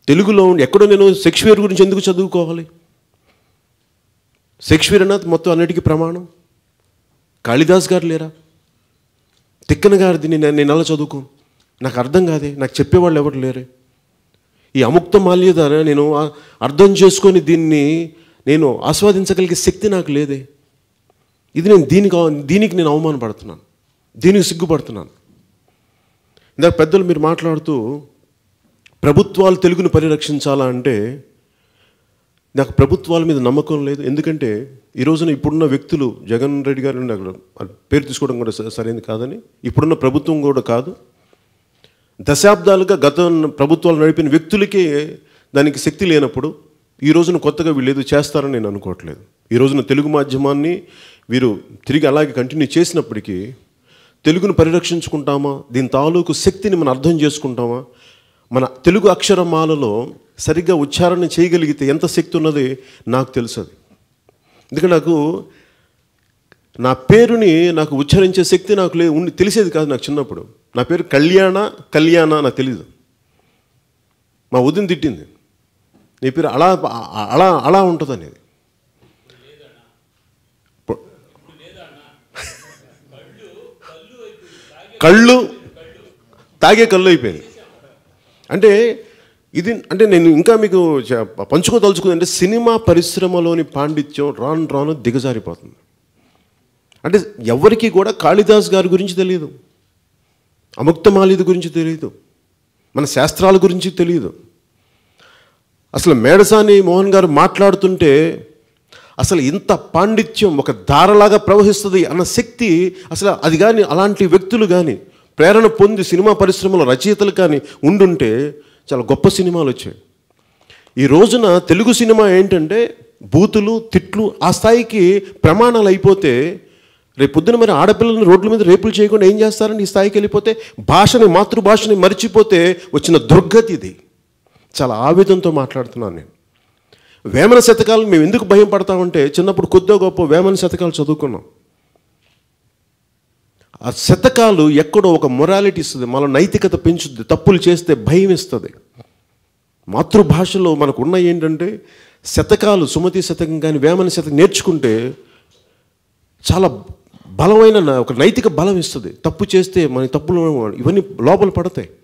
తెలుగులో ఉండి ఎక్కడో నేను షేక్స్పియర్ గురించి ఎందుకు చదువుకోవాలి షేక్స్పియర్ అన్నది మొత్తం అన్నిటికీ ప్రమాణం కాళిదాస్ గారు లేరా తిక్కన గారిది నేను నేను ఎలా చదువుకోను నాకు అర్థం కాదే నాకు చెప్పేవాళ్ళు ఎవరు లేరే ఈ అముక్త మాల్యద నేను ఆ- అర్థం చేసుకొని దీన్ని నేను ఆస్వాదించగలిగే శక్తి నాకు లేదే ఇది నేను దీనికి అవ- దీనికి నేను అవమానపడుతున్నాను దీనికి సిగ్గుపడుతున్నాను ఇందాక పెద్దలు మీరు మాట్లాడుతూ ప్రభుత్వాలు తెలుగును పరిరక్షించాలా అంటే నాకు ప్రభుత్వాల మీద నమ్మకం లేదు ఎందుకంటే ఈ రోజున ఇప్పుడున్న వ్యక్తులు జగన్ రెడ్డి గారు నాకు పేరు తీసుకోవడం కూడా స- సరైనది కాదని ఇప్పుడున్న ప్రభుత్వం కూడా కాదు దశాబ్దాలుగా గత ప్రభుత్వాలు నడిపిన వ్యక్తులకే దానికి శక్తి లేనప్పుడు ఈ రోజున కొత్తగా వీళ్ళు ఏదో చేస్తారని నేను అనుకోవట్లేదు ఈ రోజున తెలుగు మాధ్యమాన్ని వీరు తిరిగి అలాగే కంటిన్యూ చేసినప్పటికీ తెలుగును పరిరక్షించుకుంటామా దీని తాలూకు శక్తిని మనం అర్థం చేసుకుంటామా మన తెలుగు అక్షరమాలలో సరిగ్గా ఉచ్చారణ చేయగలిగితే ఎంత శక్తి ఉన్నది నాకు తెలుసు అది ఎందుకంటే నాకు నా పేరుని నాకు ఉచ్చరించే శక్తి నాకు లే ఉండి తెలిసేది కాదు నాకు చిన్నప్పుడు నా పేరు కళ్యాణ కళ్యాణ నాకు తెలీదు మా ఉదయం తిట్టింది నీ పేరు అలా అలా అలా ఉంటుంది అనేది కళ్ళు తాగే కళ్ళు అయిపోయింది అంటే ఇది అంటే నేను ఇంకా మీకు చ- పంచుకోదలుచుకుంది అంటే సినిమా పరిశ్రమలోని పాండిత్యం రాను రాను దిగజారిపోతుంది అంటే ఎవరికి కూడా కాళిదాస్ గారి గురించి తెలియదు అముక్తమాలిది గురించి తెలియదు మన శాస్త్రాల గురించి తెలియదు అసలు మేడసాని మోహన్ గారు మాట్లాడుతుంటే అసలు ఇంత పాండిత్యం ఒక ధారలాగా ప్రవహిస్తుంది అన్న శక్తి అసలు అది కానీ అలాంటి వ్యక్తులు కానీ ప్రేరణ పొంది సినిమా పరిశ్రమలో రచయితలు కానీ ఉండుంటే చాలా గొప్ప సినిమాలు వచ్చాయి ఈ రోజున తెలుగు సినిమా ఏంటంటే బూతులు తిట్లు ఆ స్థాయికి ప్రమాణాలు అయిపోతే రేపు పొద్దున మరి ఆడపిల్లల్ని రోడ్ల మీద రేపులు చేయకుండా ఏం చేస్తారండి ఈ స్థాయికి వెళ్ళిపోతే భాషని మాతృభాషని మర్చిపోతే వచ్చిన దుర్గతి ఇది చాలా ఆవేదనతో మాట్లాడుతున్నాను నేను వేమన శతకాలు మేము ఎందుకు భయం పడతామంటే చిన్నప్పుడు కొద్దో గొప్ప వేమన శతకాలు చదువుకున్నాం ఆ శతకాలు ఎక్కడో ఒక మొరాలిటీ ఇస్తుంది మన నైతికత పెంచుద్ది తప్పులు చేస్తే భయం ఇస్తుంది మాతృభాషలో మనకు ఉన్న ఏంటంటే శతకాలు సుమతి శతకం కానీ వేమన శతకం నేర్చుకుంటే చాలా బలమైన న- ఒక నైతిక బలం ఇస్తుంది తప్పు చేస్తే మన తప్పులు ఇవన్నీ లోపల పడతాయి